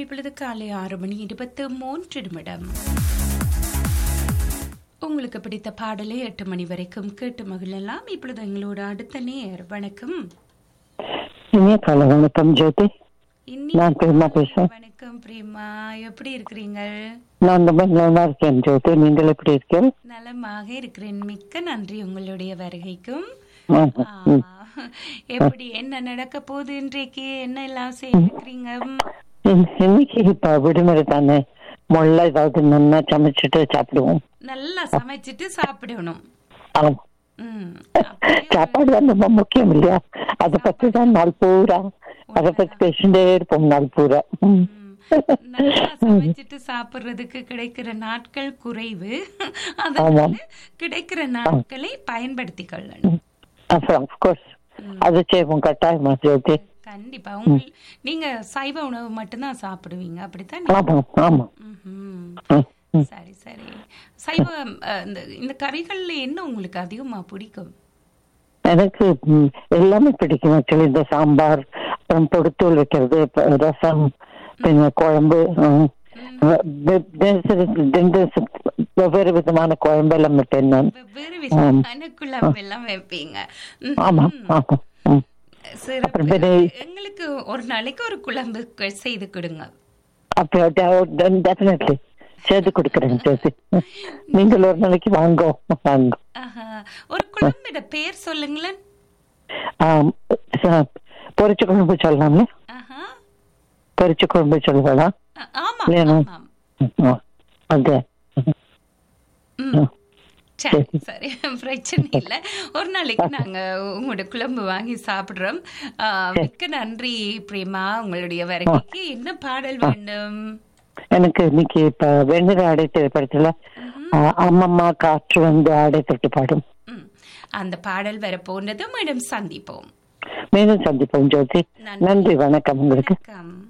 இப்பொழுது காலை ஆறு மணி இருபத்து மூன்று நிமிடம் உங்களுக்கு பிடித்த பாடலை எட்டு மணி வரைக்கும் கேட்டு மகிழலாம் இப்பொழுது எங்களோட அடுத்த நேர் வணக்கம் இனிய காலை வணக்கம் ஜோதி இன்னி நான் பிரேமா பேசுறேன் வணக்கம் பிரேமா எப்படி இருக்கிறீங்க நான் ரொம்ப நல்லா இருக்கேன் ஜோதி நீங்கள் எப்படி இருக்கீங்க நலமாக இருக்கிறேன் மிக்க நன்றி உங்களுடைய வருகைக்கும் ம், ஆ, ம். எப்படி என்ன நடக்க போகுது இன்றைக்கு என்ன எல்லாம் செய்யிருக்கிறீங்க இன்- இன்னைக்கு இப்ப விடுமுறை தானே முள்ள ஏதாவது நல்லா சமைச்சிட்டு சாப்பிடுவோம் நல்லா சமைச்சிட்டு சாப்பிடணும் ஆமா ம் அப்படியே சாப்பாடு தான் ரொம்ப முக்கியம் இல்லையா அதை பத்தி தான் நாள் பூரா அதை பத்தி பேசிட்டே இருப்போம் நாள் பூரா ம். ம். நல்லா சமைச்சிட்டு சாப்பிடுறதுக்கு கிடைக்கிற நாட்கள் குறைவு அதனால கிடைக்கிற நாட்களை பயன்படுத்திக் கொள்ளணும் அப்புறம் அப்கோர்ஸ் அது செய்வோம் கட்டாயமா ஜோதி கண்டிப்பா உங்க நீங்க சைவ உணவு மட்டும்தான் சாப்பிடுவீங்க அப்படித்தானே ஆமா ஆமா ம்ஹும். ம், ம். சரி சரி சைவ அஹ், இந்த இந்த கறிகள்ல என்ன உங்களுக்கு அதிகமா பிடிக்கும் எனக்கு ம், எல்லாமே பிடிக்கும் ஆக்சுவலி இந்த சாம்பார் அப்புறம் பொடுத்தூள் வைக்கிறது ப- ரசம் பின்ன குழம்பு ம். வெ- வெ- தினசரி- தினசரி வெவ்வேறு விதமான குழம்பெல்லாம் விட்டேன் நான் வெவ்வேறு விதமான குழம்பு எல்லாம் வைப்பீங்க ம்ஹும். ஆமா ஆமா ம். சிறப்பு அப்புறம் பின்ன எங்களுக்கு ஒரு நாளைக்கு ஒரு குழம்பு க- செய்து கொடுங்க அப்போ டெஃபினெட்லி செய்து கொடுக்குறேன் ஜோதி நீங்கள் ஒரு நாளைக்கு வாங்கோ வாங்க ஆஹா. ஒரு குழம்பிட பேர் சொல்லுங்களேன் ஆம், ச- பொரிச்ச குழம்பு சொல்லலாம்ல ஆஹா. பொரிச்ச குழம்பு சொல்லுவாளா அ- ஆமா இல்லையா? ஆமாம் அது ம். சரி சரி பிரச்சனை இல்ல ஒரு நாளைக்கு நாங்க உங்களோட குழம்பு வாங்கி சாப்பிடுறோம் ஆ, மிக்க நன்றி பிரேமா உங்களுடைய வருகைக்கு என்ன பாடல் வேண்டும் எனக்கு இன்னைக்கு இப்ப வெண்ணிற ஆடை திரைப்படத்துல ஆ, அம்மம்மா காற்று வந்து ஆடை தொட்டு பாடும் ம். அந்த பாடல் வர போனது மீண்டும் சந்திப்போம் மீண்டும் சந்திப்போம் ஜோதி நன்றி. நன்றி வணக்கம் உங்களுக்கு வணக்கம்